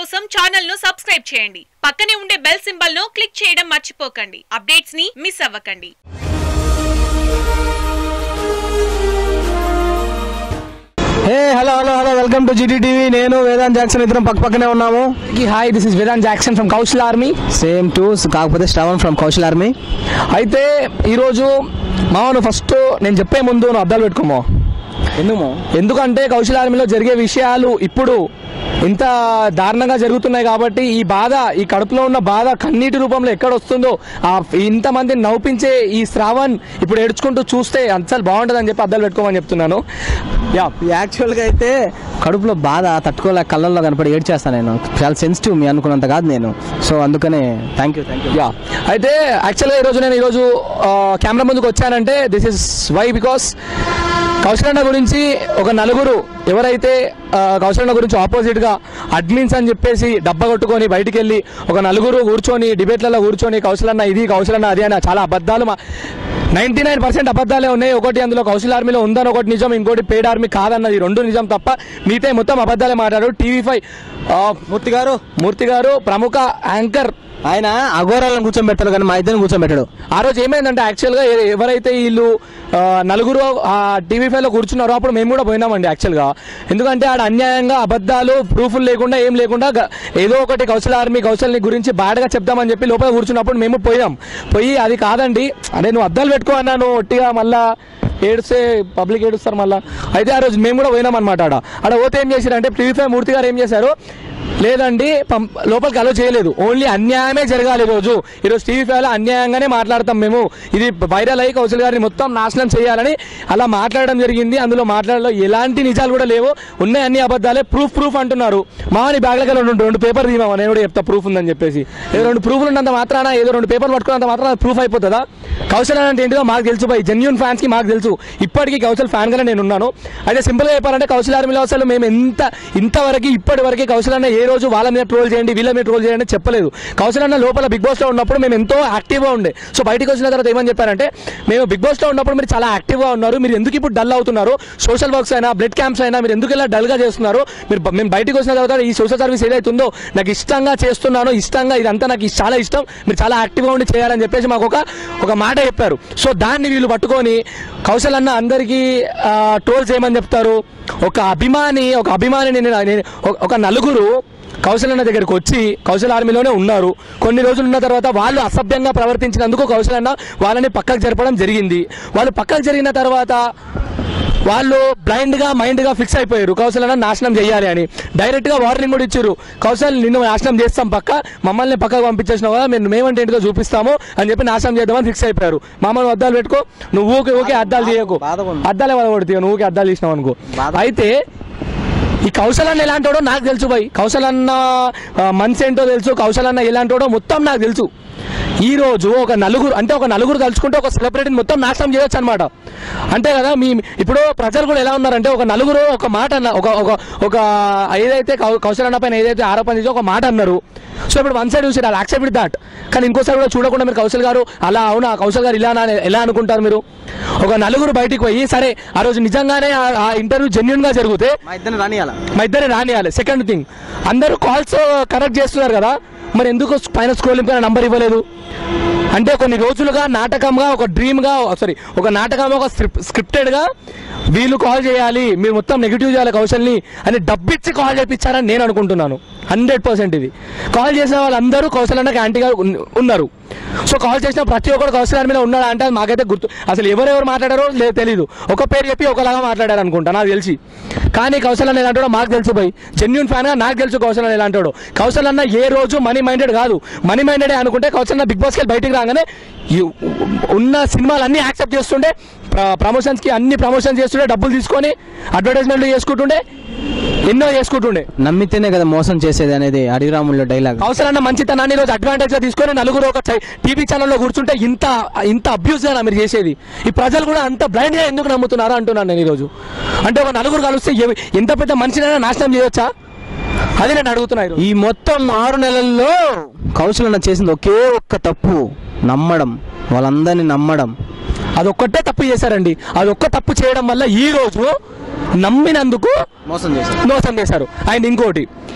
కోసం ఛానల్ ను సబ్స్క్రైబ్ చేయండి పక్కనే ఉండే బెల్ సింబల్ ను క్లిక్ చేయడం మర్చిపోకండి అప్డేట్స్ ని మిస్ అవ్వకండి hey hello hello hello welcome to GT TV నేను వేదాంత్ జాక్సన్ ఇద్దరం పక్క పక్కనే ఉన్నాము hi this is Vedant Jackson from Kaushal army same to కాకపోతే శ్రవణ్ ఫ్రమ్ కౌశల్ ఆర్మీ అయితే ఈరోజు మామూలు ఫస్ట్ నేను చెప్పే ముందు నువ్వు అద్దాలు పెట్టుకోమో ఎందుకు ఎందుకంటే కౌశల్ ఆర్మీలో జరిగే విషయాలు ఇప్పుడు ఇంత దారుణంగా జరుగుతున్నాయి కాబట్టి ఈ బాధ ఈ కడుపులో ఉన్న బాధ కన్నీటి రూపంలో ఎక్కడ వస్తుందో ఆ ఇంతమందిని నవ్వించే ఈ శ్రావణ్ ఇప్పుడు ఏడ్చుకుంటూ చూస్తే అసలు బాగుంటుంది అని చెప్పి అద్దాలు పెట్టుకోమని చెప్తున్నాను యా యాక్చువల్గా అయితే కడుపులో బాధ తట్టుకోలేక కళ్ళల్లో కనపడి ఏడ్చేస్తాను నేను చాలా సెన్సిటివ్ మీ అనుకున్నంత కాదు నేను సో అందుకనే thank you thank you yeah అయితే యాక్చువల్గా ఈరోజు నేను ఈరోజు కెమెరా ముందుకు వచ్చానంటే దిస్ ఇస్ వై బికాస్ కౌశలన్న గురించి ఒక నలుగురు ఎవరైతే ఆ, కౌశలన్న గురించి ఆపోజిట్ గా అడ్మిన్స్ అని చెప్పేసి డబ్బా కొట్టుకొని బయటికి వెళ్ళి ఒక నలుగురు కూర్చొని డిబేట్లలో కూర్చొని కౌశలన్న ఇది కౌశలన్న అది అని చాలా అబద్ధాలు నైన్టీ నైన్ పర్సెంట్ అబద్ధాలే ఉన్నాయి ఒకటి అందులో కౌశల్ ఆర్మీలో ఉందని ఒకటి నిజం ఇంకోటి పేడ్ ఆర్మీ కాదన్నది రెండు నిజం తప్ప మిగతా మొత్తం అబద్ధాలే మాట్లాడారు టీవీ ఫైవ్ మూర్తి గారు మూర్తి గారు ప్రముఖ యాంకర్ ఆయన అఘోరాలను కూర్చోబెట్టారు కానీ మా ఇద్దరిని కూర్చోబెట్టాడు ఆ రోజు ఏమైందంటే యాక్చువల్గా ఎ- ఎవరైతే వీళ్ళు ఆ, నలుగురు ఆ టీవీ ఫైవ్ లో కూర్చున్నారో అప్పుడు మేము కూడా పోయినామండి యాక్చువల్గా ఎందుకంటే ఆడ అన్యాయంగా అబద్ధాలు ప్రూఫ్లు లేకుండా ఏం లేకుండా గ- ఏదో ఒకటి కౌశల్ ఆర్మీ కౌశల్ని గురించి బాడగా చెప్దామని చెప్పి లోపల కూర్చున్నప్పుడు మేము పోయాం పోయి అది కాదండి అదే నువ్వు అద్దాలు పెట్టుకో అన్నాను ఒట్టిగా మళ్ళా ఏడిస్తే పబ్లిక్ ఏడుస్తారు మళ్ళా అయితే ఆ రోజు మేము కూడా పోయినాం అనమాట ఆడ ఆడ పోతే ఏం చేశారంటే టీవీ ఫైవ్ మూర్తి గారు ఏం చేశారు లేదండి పం- లోపలికి అలో చేయలేదు ఓన్లీ అన్యాయమే జరగాలి ఈరోజు ఈరోజు టీవీ ఫైవ్ లో అన్యాయంగానే మాట్లాడతాం మేము ఇది వైరల్ అయ్యి కౌశల్ గారిని మొత్తం నాశనం చేయాలని అలా మాట్లాడడం జరిగింది అందులో మాట్లాడలో ఎలాంటి నిజాలు కూడా లేవు ఉన్నాయి అన్ని అబద్ధాలే ప్రూఫ్ ప్రూఫ్ అంటున్నారు మాని బ్యాగ్లకి రెండు రెండు పేపర్ తీమా నేను కూడా చెప్తా ప్రూఫ్ ఉందని చెప్పేసి ఏదో రెండు ప్రూఫ్లు ఉన్నంత మాత్రాన ఏదో రెండు పేపర్లు పట్టుకున్నంత మాత్రాన ప్రూఫ్ అయిపోతుందా కౌశల్ అంటే ఏంటిదో మాకు తెలుసు బై జెన్యున్ ఫ్యాన్స్ కి మాకు తెలుసు ఇప్పటికీ కౌశల్ ఫ్యాన్ గానే నేను ఉన్నాను అయితే సింపుల్ గా చెప్పాలంటే కౌశల్ ఆర్మీలో అసలు మేము ఎంత ఇంతవరకు ఇప్పటి వరకు కౌశల్ అన్న ఏ రోజు వాళ్ళ మీద ట్రోల్ చేయండి వీళ్ళ మీద ట్రోల్ చేయండి అని చెప్పలేదు కౌశల్ అన్న లోపల బిగ్ బాస్ లో ఉన్నప్పుడు మేము ఎంతో యాక్టివ్ గా ఉండే సో బయటకు వచ్చిన తర్వాత ఏమని చెప్పారంటే మేము బిగ్ బాస్ లో ఉన్నప్పుడు మీరు చాలా యాక్టివ్ గా ఉన్నారు మీరు ఎందుకు ఇప్పుడు డల్ అవుతున్నారు సోషల్ వర్క్స్ అయినా బ్లడ్ క్యాంప్స్ అయినా మీరు ఎందుకు ఇలా డల్ గా చేస్తున్నారు మీరు బ- మేము బయటకు వచ్చిన తర్వాత ఈ సోషల్ సర్వీస్ ఏదైతే ఉందో నాకు ఇష్టంగా చేస్తున్నాను ఇష్టంగా ఇదంతా నాకు ఇస్- చాలా ఇష్టం మీరు చాలా యాక్టివ్ గా ఉండి చేయాలని చెప్పేసి మాకు ఒక ఒక మాట చెప్పారు సో దాన్ని వీళ్ళు పట్టుకొని కౌశల్ అన్న అందరికీ ట్రోల్ చేయమని చెప్తారు ఒక అభిమాని ఒక అభిమాని నేను నేను- ఒక- ఒక నలుగురు కౌశల్ అన్న దగ్గరికి వచ్చి కౌశల్ ఆర్మీలోనే ఉన్నారు కొన్ని రోజులు ఉన్న తర్వాత వాళ్ళు అసభ్యంగా ప్రవర్తించినందుకు కౌశల్ అన్న వాళ్ళని పక్కకు జరపడం జరిగింది వాళ్ళు పక్కకు జరిగిన తర్వాత వాళ్ళు బ్లైండ్ గా మైండ్ గా ఫిక్స్ అయిపోయారు కౌశల్ అన్న నాశనం చేయాలి అని డైరెక్ట్ గా వార్నింగ్ కూడా ఇచ్చారు కౌశల్ నిన్ను నాశనం చేస్తాం పక్క మమ్మల్ని పక్కకు పంపించేసినావు కదా మేము మేమంటే ఏంటిదో చూపిస్తాము అని చెప్పి నాశనం చేద్దామని ఫిక్స్ అయిపోయారు మామూలు అద్దాలు పెట్టుకో నువ్వు ఊకే ఊకే అద్దాలు తీయకు బాధగా ఉంది. అద్దాలే పడగొడుతావు నువ్వు ఊకే అద్దాలు తీసినావు అనుకో బాధ. అయితే ఈ కౌశల్ అన్న ఎలాంటోడో నాకు తెలుసు భయ్ కౌశల్ అన్న ఆ, మనసు ఏంటో తెలుసు కౌశల్ అన్న ఎలాంటోడో మొత్తం నాకు తెలుసు ఈ రోజు ఒక నలుగురు అంటే ఒక నలుగురు తలుచుకుంటే ఒక సెలబ్రిటీని మొత్తం నాశనం చేయొచ్చు అనమాట అంతే కదా మీ ఇప్పుడు ప్రజలు కూడా ఎలా ఉన్నారంటే ఒక నలుగురు ఒక మాట అన్న ఒక ఒక ఒక ఏదైతే కౌ- కౌశల్ అన్న పైన ఏదైతే ఆరోపణ చేసి ఒక మాట అన్నారు సో ఇప్పుడు వన్ సైడ్ చూసి అలా యాక్సెప్ట్ దాట్ కానీ ఇంకోసారి కూడా చూడకుండా మీరు కౌశల్ గారు అలా అవునా కౌశల్ గారు ఇలా అని ఎలా అనుకుంటారు మీరు ఒక నలుగురు బయటికి పోయి సరే ఆ రోజు నిజంగానే ఆ- ఆ ఇంటర్వ్యూ జెన్యున్ గా జరిగితే మా ఇద్దరిని రానియాల మా ఇద్దరే రానియాలి సెకండ్ థింగ్ అందరూ కాల్స్ కనెక్ట్ చేస్తున్నారు కదా మరి ఎందుకు పైన స్క్రోలింగ్ పైన నంబర్ ఇవ్వలేదు అంటే కొన్ని రోజులుగా నాటకంగా ఒక డ్రీమ్ గా సారీ ఒక నాటకంగా ఒక స్క్రిప్టెడ్ గా వీళ్ళు కాల్ చేయాలి మీరు మొత్తం నెగిటివ్ చేయాలి కౌశల్ని అని డబ్బిచ్చి కాల్ చేపించారని నేను అనుకుంటున్నాను హండ్రెడ్ పర్సెంట్ ఇది కాల్ చేసిన వాళ్ళందరూ కౌశల్ అన్నకి యాంటీగా ఉన్- ఉన్నారు సో కాల్ చేసిన ప్రతి ఒక్కరు కౌశల్ మీద ఉన్నాడా అంటే అది మాకైతే గుర్తు అసలు ఎవరెవరు మాట్లాడారో లేదు తెలీదు ఒక పేరు చెప్పి ఒకలాగా మాట్లాడారు అనుకుంటా నాకు తెలిసి కానీ కౌశల్ అన్న ఎలాంటాడో మాకు తెలుసు పోయి జెన్యున్ ఫ్యాన్ గా నాకు తెలుసు కౌశల్ అన్న ఎలాంటాడో కౌశల్ అన్న ఏ రోజు మనీ మైండెడ్ కాదు మనీ మైండెడ్ అనుకుంటే కౌశల్ అన్న బిగ్ బాస్ కి బయటికి రాగానే ఈ ఉన్న సినిమాలు అన్ని యాక్సెప్ట్ చేస్తుండే ప్రమోషన్స్ కి అన్ని ప్రమోషన్ చేస్తుండే డబ్బులు తీసుకొని అడ్వర్టైజ్మెంట్లు చేసుకుంటుండే ఎన్నో చేసుకుంటుండే నమ్మితేనే కదా మోసం చేసేది అనేది అడిగిరాముల్లో డైలాగ్ అవసరన్న మంచితనాన్ని రోజు అడ్వాంటేజ్ గా తీసుకొని నలుగురు ఒక టీవీ ఛానల్లో కూర్చుంటే ఇంత ఇంత అబ్యూస్ గా మీరు చేసేది ఈ ప్రజలు కూడా అంత బ్లైండ్ గా ఎందుకు నమ్ముతున్నారా అంటున్నాను నేను ఈరోజు అంటే ఒక నలుగురు కలిస్తే ఎవ- ఎంత పెద్ద మనిషినైనా నాశనం చేయొచ్చా అది నేను అడుగుతున్నా ఈరోజు. ఈ మొత్తం ఆరు నెలల్లో కౌశల్ అన్న చేసింది ఒకే ఒక్క తప్పు నమ్మడం వాళ్ళందరినీ నమ్మడం అదొక్కటే తప్పు చేశారండి అదొక్క తప్పు చేయడం వల్ల ఈ రోజు నమ్మినందుకు మోసం చేశారు మోసం చేశారు అండ్ ఇంకోటి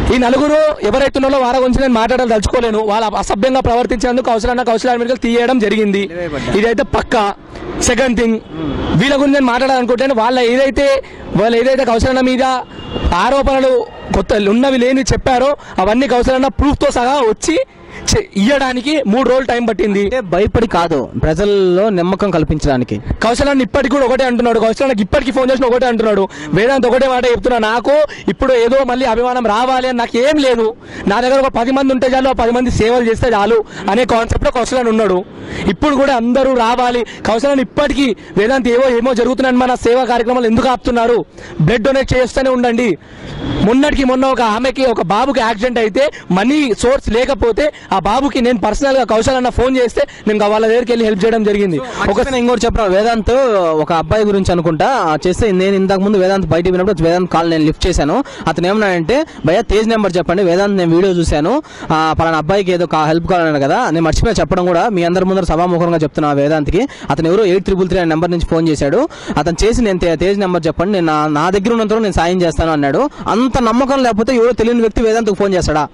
ఈ నలుగురు ఎవరైతే ఉన్నారో వారి గురించి నేను మాట్లాడాలి తలుచుకోలేను వాళ్ళ అసభ్యంగా ప్రవర్తించినందుకు అవసరమైన కౌశల మెడికల్ తీయడం జరిగింది ఇదైతే పక్క సెకండ్ థింగ్ వీళ్ళ గురించి నేను మాట్లాడాలనుకుంటే వాళ్ళ ఏదైతే వాళ్ళు ఏదైతే కౌశలన్న మీద ఆరోపణలు కొత్త ఉన్నవి లేని చెప్పారో అవన్నీ కౌశలన్న ప్రూఫ్తో సహా వచ్చి చె- ఇయ్యడానికి మూడు రోజులు టైం పట్టింది అంటే భయపడి కాదు ప్రజల్లో నమ్మకం కల్పించడానికి కౌశలాన్ని ఇప్పటికి కూడా ఒకటే అంటున్నాడు కౌశలానికి ఇప్పటికి ఫోన్ చేసిన ఒకటే అంటున్నాడు వేదాంత్ ఒకటే మాట చెప్తున్నా నాకు ఇప్పుడు ఏదో మళ్ళీ అభిమానం రావాలి అని నాకు ఏం లేదు నా దగ్గర ఒక పది మంది ఉంటే చాలు ఆ పది మంది సేవలు చేస్తే చాలు అనే కాన్సెప్ట్ లో కౌశలాన్ ఉన్నాడు ఇప్పుడు కూడా అందరూ రావాలి కౌశలాన్ని ఇప్పటికీ వేదాంత్ ఏవో ఏమో జరుగుతున్నాయని మన సేవా కార్యక్రమాలు ఎందుకు ఆపుతున్నారు బ్లడ్ డొనేట్ చేస్తూనే ఉండండి మొన్నటికి మొన్న ఒక ఆమెకి ఒక బాబుకి యాక్సిడెంట్ అయితే మనీ సోర్స్ లేకపోతే ఆ బాబుకి నేను పర్సనల్ గా కౌశల్ అన్న ఫోన్ చేస్తే నేను వాళ్ళ దగ్గరికి వెళ్ళి హెల్ప్ చేయడం జరిగింది ఒక ఇంకోటి చెప్పరా వేదాంత్ ఒక అబ్బాయి గురించి అనుకుంటా ఆ చేస్తే నేను ఇంతకు ముందు వేదాంత్ బయట విన్నప్పుడు వేదాంత్ కాల్ నేను లిఫ్ట్ చేశాను అతను ఏమన్నాడంటే భయ్య తేజ్ నెంబర్ చెప్పండి వేదాంత్ నేను వీడియో చూశాను ఆ, పలానా అబ్బాయికి ఏదో హెల్ప్ కావాలన్నాడు కదా నేను మర్చిపోయి చెప్పడం కూడా మీ అందరి ముందర సభాముఖంగా చెప్తున్నా ఆ వేదాంత్కి అతను ఎవరో ఎయిట్ త్రిబుల్ త్రీ అనే నెంబర్ నుంచి ఫోన్ చేశాడు అతను చేసి నేను తే- తేజ్ నెంబర్ చెప్పండి నేను నా- నా దగ్గర ఉన్నంత వరకు నేను సాయం చేస్తాను అన్నాడు అంత నమ్మకం లేకపోతే ఎవరో తెలియని వ్యక్తి వేదాంత్కి ఫోన్ చేస్తాడా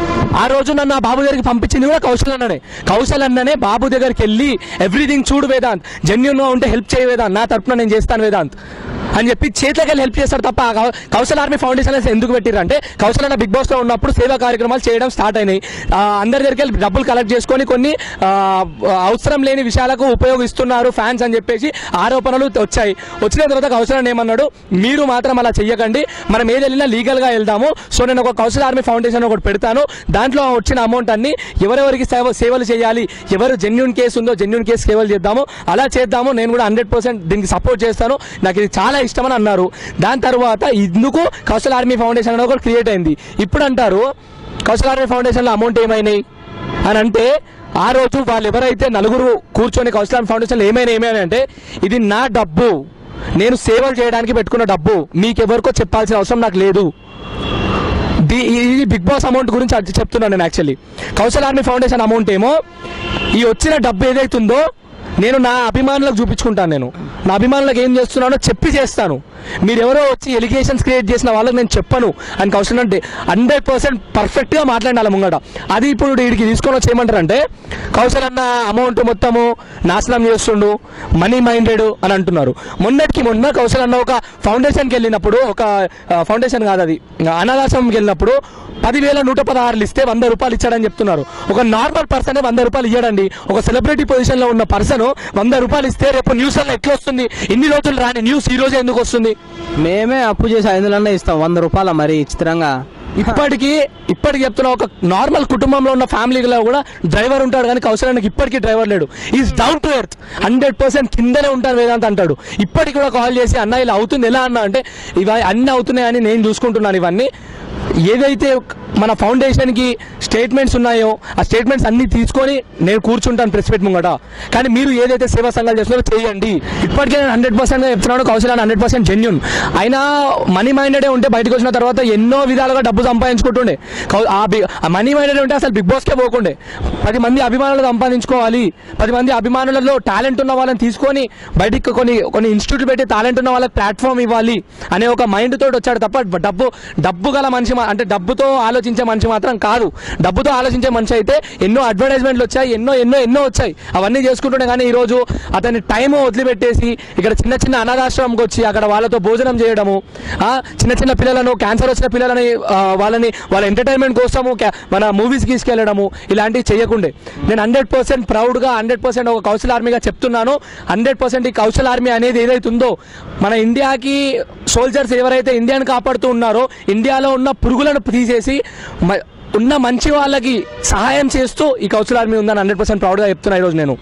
ఆ రోజు నన్ను ఆ బాబు దగ్గరికి పంపించింది కూడా కౌశల్ అన్ననే కౌశల్ అన్ననే బాబు దగ్గరికి వెళ్ళి ఎవ్రీథింగ్ చూడు వేదాంత్ జెన్యున్ గా ఉంటే హెల్ప్ చేయ వేదాంత్ నా తరపున నేను చేస్తాను వేదాంత్ అని చెప్పి చేతిలోకి వెళ్ళి హెల్ప్ చేస్తారు తప్ప ఆ కౌ- కౌశల్ ఆర్మీ ఫౌండేషన్ అనేది ఎందుకు పెట్టిర్రు అంటే కౌశల్ అన్న బిగ్ బాస్ లో ఉన్నప్పుడు సేవా కార్యక్రమాలు చేయడం స్టార్ట్ అయినాయి ఆ, అందరి దగ్గరికి వెళ్ళి డబ్బులు కలెక్ట్ చేసుకొని కొన్ని ఆ, అవసరం లేని విషయాలకు ఉపయోగిస్తున్నారు ఫ్యాన్స్ అని చెప్పేసి ఆరోపణలు వచ్చాయి వచ్చిన తర్వాత కౌశల్ ఏమన్నాడు మీరు మాత్రం అలా చెయ్యకండి మనం ఏది వెళ్ళినా లీగల్ గా వెళ్దాము సో నేను ఒక కౌశల్ ఆర్మీ ఫౌండేషన్ ఒకటి పెడతాను దాంట్లో వచ్చిన అమౌంట్ అన్ని ఎవరెవరికి సేవ సేవలు చేయాలి ఎవరు జెన్యున్ కేసు ఉందో జెన్యున్ కేసు సేవలు చేద్దాము అలా చేద్దాము నేను కూడా హండ్రెడ్ పర్సెంట్ దీనికి సపోర్ట్ చేస్తాను నాకు ఇది చాలా ఇష్టమని అన్నారు దాని తర్వాత ఇందుకు కౌశల్ ఆర్మీ ఫౌండేషన్ అనేది ఒకటి క్రియేట్ అయింది ఇప్పుడు అంటారు కౌశల్ ఆర్మీ ఫౌండేషన్లో అమౌంట్ ఏమైనాయి అని అంటే ఆ రోజు వాళ్ళు ఎవరైతే నలుగురు కూర్చొని కౌశల్ ఆర్మీ ఫౌండేషన్లో ఏమైనా ఏమైనా అంటే ఇది నా డబ్బు నేను సేవలు చేయడానికి పెట్టుకున్న డబ్బు మీకెవరికో చెప్పాల్సిన అవసరం నాకు లేదు ది- ఇది బిగ్ బాస్ అమౌంట్ గురించి అది చెప్తున్నాను నేను actually Kaushal army foundation amount ఏమో ఈ వచ్చిన డబ్బు ఏదైతుందో నేను నా అభిమానులకు చూపించుకుంటాను నేను నా అభిమానులకు ఏం చేస్తున్నానో చెప్పి చేస్తాను మీరు ఎవరో వచ్చి ఎలిగేషన్స్ క్రియేట్ చేసిన వాళ్ళకి నేను చెప్పను అని కౌశల్ అంటే హండ్రెడ్ పర్సెంట్ పర్ఫెక్ట్గా మాట్లాడాలి ముంగట అది ఇప్పుడు వీడికి తీసుకొని వచ్చి ఏమంటారంటే కౌశల్ అన్న అమౌంట్ మొత్తము నాశనం చేస్తుండు మనీ మైండెడ్ అని అంటున్నారు మొన్నటికి మొన్న కౌశల్ అన్న ఒక ఫౌండేషన్కి వెళ్ళినప్పుడు ఒక ఫౌండేషన్ కాదు అది అనాథాశ్రమంకి వెళ్ళినప్పుడు పదివేల నూట పదహారులు ఇస్తే వంద రూపాయలు ఇచ్చాడని చెప్తున్నారు ఒక నార్మల్ పర్సన్ వంద రూపాయలు ఇయ్యడండి ఒక సెలబ్రిటీ పొజిషన్ లో ఉన్న పర్సన్ వంద రూపాయలు ఇస్తే రేపు న్యూస్ అలా ఎట్లా వస్తుంది ఇన్ని రోజులు రాని న్యూస్ ఈ రోజే ఎందుకు వస్తుంది మేమే అప్పు చేసి ఐదు వందలన్నా ఇస్తాం వంద రూపాయల మరి చిత్రంగా ఇప్పటికీ ఇప్పటికి చెప్తున్నా ఒక నార్మల్ కుటుంబంలో ఉన్న ఫ్యామిలీలో కూడా డ్రైవర్ ఉంటాడు కానీ కౌశలానికి ఇప్పటికీ డ్రైవర్ లేడు is down to earth hundred percent కిందనే ఉంటాను వేదాంత్ అంటాడు ఇప్పటికి కూడా కాల్ చేసి అన్న ఇలా అవుతుంది ఎలా అన్న అంటే ఇవి అన్ని అవుతున్నాయని నేను చూసుకుంటున్నాను ఇవన్నీ ఏదైతే మన ఫౌండేషన్ కి స్టేట్మెంట్స్ ఉన్నాయో ఆ స్టేట్మెంట్స్ అన్ని తీసుకొని నేను కూర్చుంటాను ప్రెస్ పెట్టి ముంగట కానీ మీరు ఏదైతే సేవా సంఘాలు చేస్తున్నారో చేయండి ఇప్పటికే నేను హండ్రెడ్ పర్సెంట్ గా చెప్తున్నాను కౌశల్ హండ్రెడ్ పర్సెంట్ జెన్యున్ అయినా మనీ మైండెడే ఉంటే బయటకు వచ్చిన తర్వాత ఎన్నో విధాలుగా డబ్బు సంపాదించుకుంటుండే కౌ- ఆ బి- ఆ మనీ మైండెడ్ ఉంటే అసలు బిగ్ బాస్ కే పోకుండే పది మంది అభిమానులు సంపాదించుకోవాలి పది మంది అభిమానులలో టాలెంట్ ఉన్న వాళ్ళని తీసుకొని బయటికి కొన్ని కొన్ని ఇన్స్టిట్యూట్ పెట్టి టాలెంట్ ఉన్న వాళ్ళకి ప్లాట్ఫామ్ ఇవ్వాలి అనే ఒక మైండ్ తోటి వచ్చాడు తప్ప డబ్బు డబ్బు గల మనిషి మా- అంటే డబ్బుతో ఆలోచించే మనిషి మాత్రం కాదు డబ్బుతో ఆలోచించే మనిషి అయితే ఎన్నో అడ్వర్టైజ్మెంట్లు వచ్చాయి ఎన్నో ఎన్నో ఎన్నో వచ్చాయి అవన్నీ చేసుకుంటుండే కానీ ఈ రోజు అతని టైం వదిలిపెట్టేసి ఇక్కడ చిన్న చిన్న అనాథాశ్రమంకి వచ్చి అక్కడ వాళ్ళతో భోజనం చేయడము ఆ, చిన్న చిన్న పిల్లలను క్యాన్సర్ వచ్చిన పిల్లలని ఆ, వాళ్ళని వాళ్ళ ఎంటర్టైన్మెంట్ కోసము క్యా- మన మూవీస్ తీసుకెళ్లడము ఇలాంటివి చేయకుండే నేను హండ్రెడ్ పర్సెంట్ ప్రౌడ్గా హండ్రెడ్ పర్సెంట్ ఒక కౌశల్ ఆర్మీగా చెప్తున్నాను హండ్రెడ్ పర్సెంట్ ఈ కౌశల్ ఆర్మీ అనేది ఏదైతే ఉందో మన ఇండియాకి సోల్జర్స్ ఎవరైతే ఇండియాని కాపాడుతూ ఉన్నారో ఇండియాలో ఉన్న పురుగులను తీసేసి మ- ఉన్న మంచి వాళ్ళకి సహాయం చేస్తూ ఈ కౌశల్ ఆర్మీ ఉందని హండ్రెడ్ పర్సెంట్ ప్రౌడ్గా చెప్తున్నా ఈరోజు నేను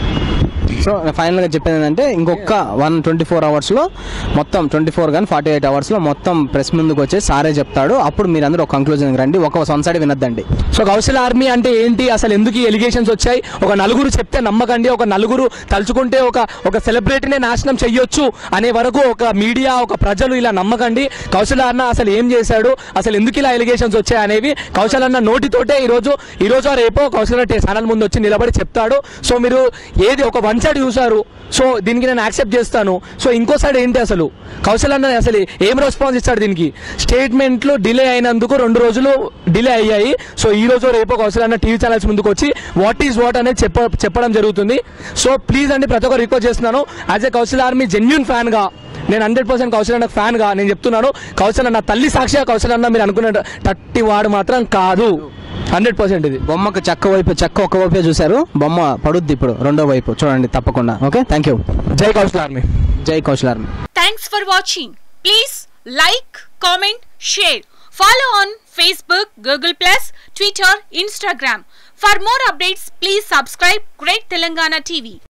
సో ఫైనల్ గా చెప్పేది ఏంటంటే ఇంకొక వన్ ట్వంటీ ఫోర్ అవర్స్ లో మొత్తం ట్వంటీ ఫోర్ కానీ ఫార్టీ ఎయిట్ అవర్స్ లో మొత్తం ప్రెస్ ముందుకు వచ్చి సారే చెప్తాడు అప్పుడు మీరు అందరూ ఒక కంక్లూజన్ రండి ఒక వన్ సైడ్ వినొద్దండి సో కౌశల్ ఆర్మీ అంటే ఏంటి అసలు ఎందుకు ఈ ఎలిగేషన్స్ వచ్చాయి ఒక నలుగురు చెప్తే నమ్మకండి ఒక నలుగురు తలుచుకుంటే ఒక ఒక సెలబ్రిటీనే నాశనం చెయ్యొచ్చు అనే వరకు ఒక మీడియా ఒక ప్రజలు ఇలా నమ్మకండి కౌశల్ అన్న అసలు ఏం చేశాడు అసలు ఎందుకు ఇలా ఎలిగేషన్స్ వచ్చాయి అనేవి కౌశల్ అన్న నోటితోటే ఈ రోజు ఈ రోజు రేపో కౌశల్ అన్న ఛానల్ ముందు వచ్చి నిలబడి చెప్తాడు సో మీరు ఏది ఒక వన్ సైడ్ సైడ్ చూసారు సో దీనికి నేను యాక్సెప్ట్ చేస్తాను సో ఇంకో సైడ్ ఏంటి అసలు కౌశల్ అన్న అసలు ఏం రెస్పాన్స్ ఇస్తాడు దీనికి స్టేట్మెంట్లు డిలే అయినందుకు రెండు రోజులు డిలే అయ్యాయి సో ఈ రోజు రేపు కౌశల్ అన్న టీవీ ఛానల్స్ ముందుకు వచ్చి వాట్ ఈస్ వాట్ అనేది చెప్ప చెప్పడం జరుగుతుంది సో ప్లీజ్ అండి ప్రతి ఒక్కరు రిక్వెస్ట్ చేస్తున్నాను as a Kaushal army genuine fan గా నేను హండ్రెడ్ పర్సెంట్ కౌశల్ అన్న ఫ్యాన్ గా నేను చెప్తున్నాను కౌశల్ అన్న తల్లి సాక్షిగా కౌశల్ అన్న మీరు అనుకున్న టట్టి వాడు మాత్రం కాదు హండ్రెడ్ పర్సెంట్ ఇది బొమ్మకు చెక్క వైపు చెక్క ఒక వైపే చూశారు బొమ్మ పడుద్ది ఇప్పుడు రెండో వైపు చూడండి తప్పకుండా ఓకే థ్యాంక్ యూ జై కౌశల్ ఆర్మీ జై Kaushal army Thanks for watching. Please like, comment, share. Follow on Facebook, Google Plus, Twitter, Instagram. For more updates, please subscribe Great Telangana TV.